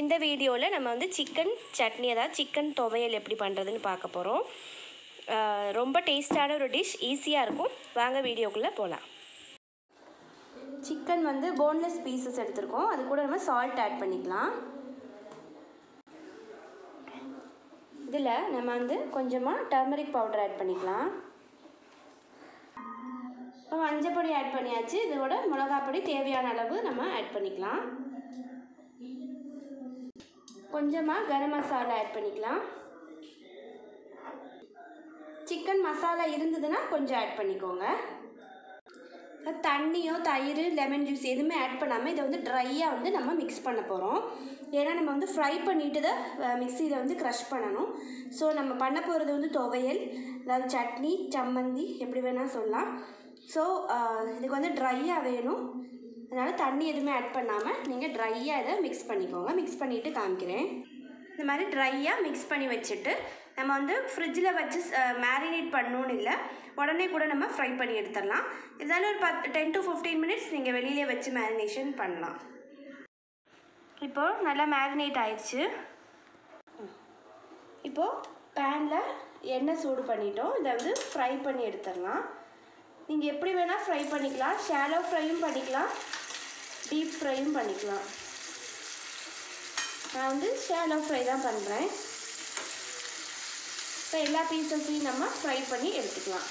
இந்த வீடியோவில் நம்ம வந்து சிக்கன் சட்னி அதாவது சிக்கன் துவையல் எப்படி பண்ணுறதுன்னு பார்க்க போகிறோம் ரொம்ப டேஸ்டான ஒரு டிஷ் ஈஸியாக இருக்கும் வாங்க வீடியோக்குள்ளே போகலாம் சிக்கன் வந்து போன்லெஸ் பீசஸ் எடுத்திருக்கோம் அது கூட நம்ம சால்ட் ஆட் பண்ணிக்கலாம் இதில் நம்ம வந்து கொஞ்சமாக டர்மரிக் பவுடர் ஆட் பண்ணிக்கலாம் இப்போ மஞ்சள் பொடி ஆட் பண்ணியாச்சு இதோட மிளகாய் பொடி தேவையான அளவு நம்ம ஆட் பண்ணிக்கலாம் கொஞ்சமாக கரம் மசாலா ஆட் பண்ணிக்கலாம் சிக்கன் மசாலா இருந்ததுன்னா கொஞ்சம் ஆட் பண்ணிக்கோங்க தண்ணியோ தயிர் லெமன் ஜூஸ் எதுவுமே ஆட் பண்ணாமல் இதை வந்து ட்ரையாக வந்து நம்ம மிக்ஸ் பண்ண போகிறோம் ஏன்னா நம்ம வந்து ஃப்ரை பண்ணிட்டு தான் மிக்சியில் வந்து க்ரஷ் பண்ணணும் ஸோ நம்ம பண்ண போகிறது வந்து துவையல் அதாவது சட்னி சம்மந்தி எப்படி வேணால் சொல்லலாம் ஸோ இதுக்கு வந்து ட்ரையாக வேணும் அதனால் தண்ணி எதுவுமே ஆட் பண்ணாமல் நீங்கள் ட்ரையாக இதை மிக்ஸ் பண்ணிக்கோங்க மிக்ஸ் பண்ணிவிட்டு காமிக்கிறேன் இந்த மாதிரி ட்ரையாக மிக்ஸ் பண்ணி வச்சுட்டு நம்ம வந்து ஃப்ரிட்ஜில் வச்சு மேரினேட் பண்ணணும்னு இல்லை உடனே கூட நம்ம ஃப்ரை பண்ணி எடுத்துடலாம் இதனால ஒரு பத்து டென் டு ஃபிஃப்டீன் மினிட்ஸ் நீங்கள் வெளியிலே வச்சு மேரினேஷன் பண்ணலாம் இப்போது நல்லா மேரினேட் ஆயிடுச்சு இப்போது பேனில் எண்ணெய் சூடு பண்ணிட்டோம் இதை வந்து ஃப்ரை பண்ணி எடுத்துடலாம் நீங்கள் எப்படி வேணால் ஃப்ரை பண்ணிக்கலாம் ஷாலோ ஃப்ரையும் பண்ணிக்கலாம் டீப் ஃப்ரையும் பண்ணிக்கலாம் நான் வந்து ஷாலோ ஃப்ரை தான் பண்ணுறேன் இப்போ எல்லா பீசஸையும் நம்ம ஃப்ரை பண்ணி எடுத்துக்கலாம்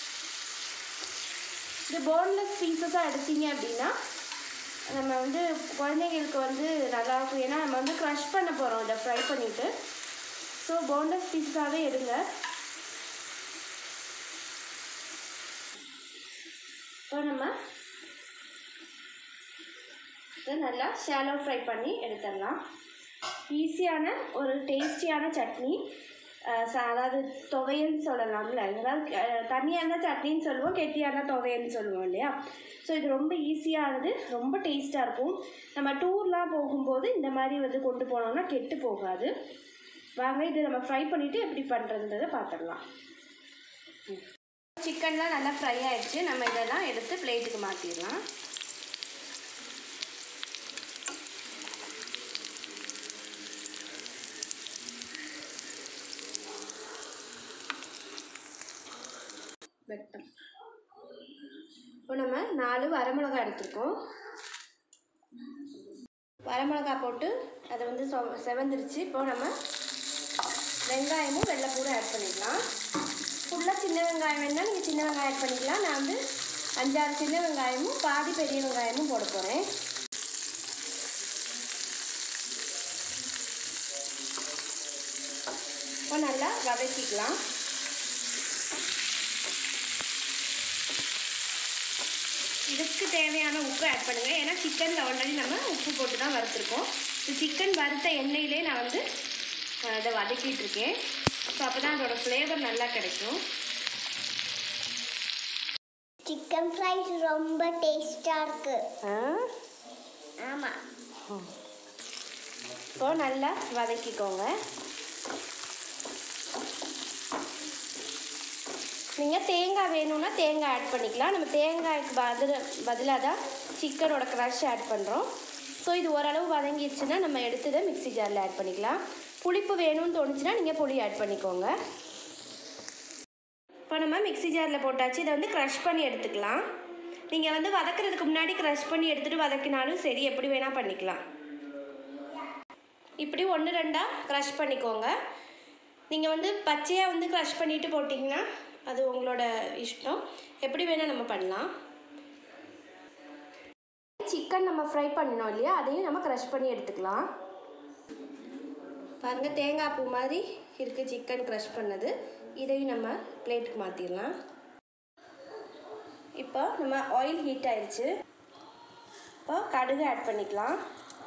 இது போன்லெஸ் பீசஸாக எடுத்தீங்க அப்படின்னா நம்ம வந்து குழந்தைங்களுக்கு வந்து நல்லாயிருக்கும் ஏன்னா நம்ம வந்து க்ரஷ் பண்ண போகிறோம் இதை ஃப்ரை பண்ணிவிட்டு ஸோ போன்லெஸ் பீஸாகவே எடுங்க இப்போ நம்ம இதை நல்லா ஷாலோ ஃப்ரை பண்ணி எடுத்துடலாம் ஈஸியான ஒரு டேஸ்டியான சட்னி அதாவது துவையல்னு சொல்லலாம்ல அதாவது தண்ணியாக இருந்தால் சட்னின்னு சொல்லுவோம் கெட்டியாக இருந்தால் துவையல்னு சொல்லுவோம் இல்லையா ஸோ இது ரொம்ப ஈஸியானது ரொம்ப டேஸ்ட்டாக இருக்கும் நம்ம டூர்லாம் போகும்போது இந்த மாதிரி வந்து கொண்டு போனோம்னா கெட்டு போகாது வாங்க இது நம்ம ஃப்ரை பண்ணிவிட்டு எப்படி பண்ணுறதுன்றதை பார்த்துடலாம் சிக்கன்லாம் நல்லா ஃப்ரை ஆகிடுச்சு நம்ம இதெல்லாம் எடுத்து பிளேட்டுக்கு மாற்றிடலாம் வெட்டம் இப்போ நம்ம நாலு வரமிளகா எடுத்துருக்கோம் வரமிளகா போட்டு அதை வந்து சொ செவந்துருச்சு இப்போ நம்ம வெங்காயமும் வெள்ளைப்பூடும் ஆட் பண்ணிக்கலாம் ஃபுல்லாக சின்ன வெங்காயம் வேணால் நீங்கள் சின்ன வெங்காயம் ஆட் பண்ணிக்கலாம் நான் வந்து அஞ்சாறு சின்ன வெங்காயமும் பாதி பெரிய வெங்காயமும் போட போகிறேன் இப்போ நல்லா வதக்கிக்கலாம் இதுக்கு தேவையான உப்பு ஆட் பண்ணுங்கள் ஏன்னா சிக்கனில் ஆல்ரெடி நம்ம உப்பு போட்டு தான் வறுத்துருக்கோம் இந்த சிக்கன் வறுத்த எண்ணெயிலே நான் வந்து இதை வதக்கிட்டு இருக்கேன் ஸோ அப்போ தான் அதோட ஃப்ளேவர் நல்லா கிடைக்கும் சிக்கன் ஃப்ரைஸ் ரொம்ப டேஸ்டாக இருக்கு ஆமாம் இப்போ நல்லா வதக்கிக்கோங்க நீங்கள் தேங்காய் வேணும்னா தேங்காய் ஆட் பண்ணிக்கலாம் நம்ம தேங்காய்க்கு பதில் பதிலாக தான் சிக்கனோட க்ரஷ் ஆட் பண்ணுறோம் ஸோ இது ஓரளவு வதங்கிடுச்சுன்னா நம்ம எடுத்து இதை மிக்ஸி ஜாரில் ஆட் பண்ணிக்கலாம் புளிப்பு வேணும்னு தோணுச்சுன்னா நீங்கள் புளி ஆட் பண்ணிக்கோங்க இப்போ நம்ம மிக்ஸி ஜாரில் போட்டாச்சு இதை வந்து க்ரஷ் பண்ணி எடுத்துக்கலாம் நீங்கள் வந்து வதக்கிறதுக்கு முன்னாடி க்ரஷ் பண்ணி எடுத்துகிட்டு வதக்கினாலும் சரி எப்படி வேணால் பண்ணிக்கலாம் இப்படி ஒன்று ரெண்டாக க்ரஷ் பண்ணிக்கோங்க நீங்கள் வந்து பச்சையாக வந்து க்ரஷ் பண்ணிவிட்டு போட்டிங்கன்னா அது உங்களோட இஷ்டம் எப்படி வேணால் நம்ம பண்ணலாம் சிக்கன் நம்ம ஃப்ரை பண்ணினோம் இல்லையா அதையும் நம்ம க்ரஷ் பண்ணி எடுத்துக்கலாம் பாருங்கள் தேங்காய் பூ மாதிரி இருக்குது சிக்கன் க்ரஷ் பண்ணது இதையும் நம்ம பிளேட்டுக்கு மாற்றிடலாம் இப்போ நம்ம ஆயில் ஹீட் ஆயிடுச்சு இப்போ கடுகு ஆட் பண்ணிக்கலாம்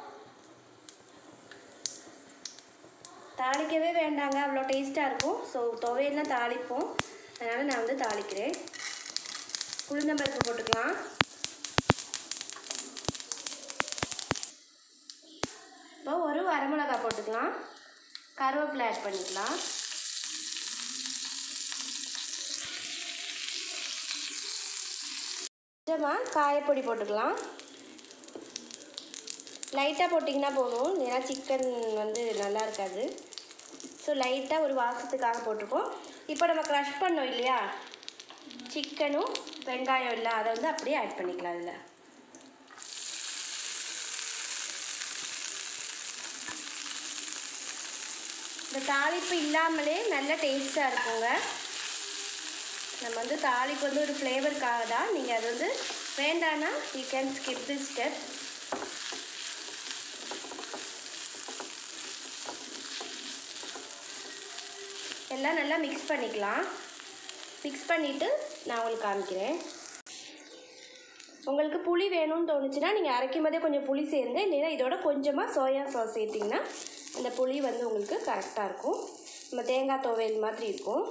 தாளிக்கவே வேண்டாங்க அவ்வளோ டேஸ்ட்டாக இருக்கும் ஸோ துவையெல்லாம் தாளிப்போம் அதனால் நான் வந்து தாளிக்கிறேன் உளுந்தம்பருப்பு போட்டுக்கலாம் இப்போ ஒரு வரமிளகா போட்டுக்கலாம் கருவேப்பிலை ஆட் பண்ணிக்கலாம் கொஞ்சமாக காயப்பொடி போட்டுக்கலாம் லைட்டாக போட்டிங்கன்னா போதும் ஏன்னா சிக்கன் வந்து நல்லா இருக்காது ஸோ லைட்டாக ஒரு வாசத்துக்காக போட்டிருக்கோம் இப்போ நம்ம க்ரஷ் பண்ணோம் இல்லையா சிக்கனும் வெங்காயம் இல்லை அதை வந்து அப்படியே ஆட் பண்ணிக்கலாம் அதில் இந்த தாளிப்பு இல்லாமலே நல்ல டேஸ்ட்டாக இருக்குங்க நம்ம வந்து தாளிப்பு வந்து ஒரு ஃப்ளேவருக்காக தான் நீங்கள் அது வந்து வேண்டான்னா you can skip this step எல்லாம் நல்லா மிக்ஸ் பண்ணிக்கலாம் மிக்ஸ் பண்ணிவிட்டு நான் உங்களுக்கு காமிக்கிறேன் உங்களுக்கு புளி வேணும்னு தோணுச்சுன்னா நீங்கள் அரைக்கும் போதே கொஞ்சம் புளி சேருங்க இல்லைன்னா இதோட கொஞ்சமாக சோயா சாஸ் சேர்த்திங்கன்னா அந்த புளி வந்து உங்களுக்கு கரெக்டாக இருக்கும் நம்ம தேங்காய் துவையல் மாதிரி இருக்கும்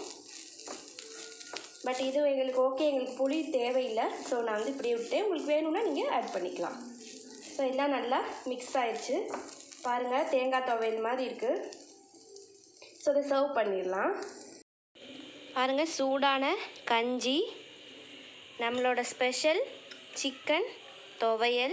பட் இது எங்களுக்கு ஓகே எங்களுக்கு புளி தேவையில்லை ஸோ நான் வந்து இப்படியே விட்டேன் உங்களுக்கு வேணும்னா நீங்கள் ஆட் பண்ணிக்கலாம் ஸோ எல்லாம் நல்லா மிக்ஸ் ஆயிடுச்சு பாருங்கள் தேங்காய் துவையல் மாதிரி இருக்குது ஸோ அதை சர்வ் பண்ணிடலாம் பாருங்கள் சூடான கஞ்சி நம்மளோட ஸ்பெஷல் சிக்கன் துவையல்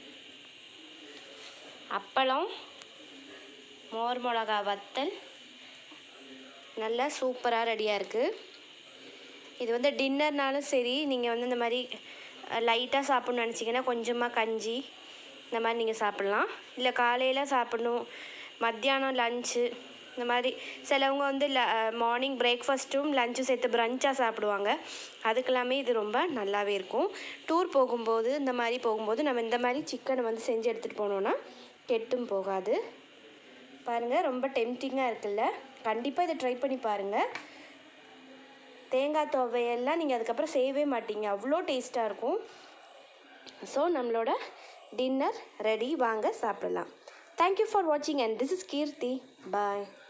அப்பளம் மோர் மிளகா வத்தல் நல்லா சூப்பராக ரெடியாக இருக்குது இது வந்து டின்னர்னாலும் சரி நீங்கள் வந்து இந்த மாதிரி லைட்டாக சாப்பிட்ணுன்னு நினச்சிங்கன்னா கொஞ்சமாக கஞ்சி இந்த மாதிரி நீங்கள் சாப்பிட்லாம் இல்லை காலையில் சாப்பிடணும் மத்தியானம் லஞ்சு இந்த மாதிரி சிலவங்க வந்து ல மார்னிங் பிரேக்ஃபாஸ்ட்டும் லஞ்சும் சேர்த்து ப்ரன்ச்சாக சாப்பிடுவாங்க அதுக்கெல்லாமே இது ரொம்ப நல்லாவே இருக்கும் டூர் போகும்போது இந்த மாதிரி போகும்போது நம்ம இந்த மாதிரி சிக்கனை வந்து செஞ்சு எடுத்துகிட்டு போனோன்னா கெட்டும் போகாது பாருங்கள் ரொம்ப டெம்டிங்காக இருக்குல்ல கண்டிப்பாக இதை ட்ரை பண்ணி பாருங்கள் தேங்காய் துவையெல்லாம் நீங்கள் அதுக்கப்புறம் செய்யவே மாட்டீங்க அவ்வளோ டேஸ்ட்டாக இருக்கும் ஸோ நம்மளோட டின்னர் ரெடி வாங்க சாப்பிடலாம் தேங்க்யூ ஃபார் வாட்சிங் and this is Keerthi bye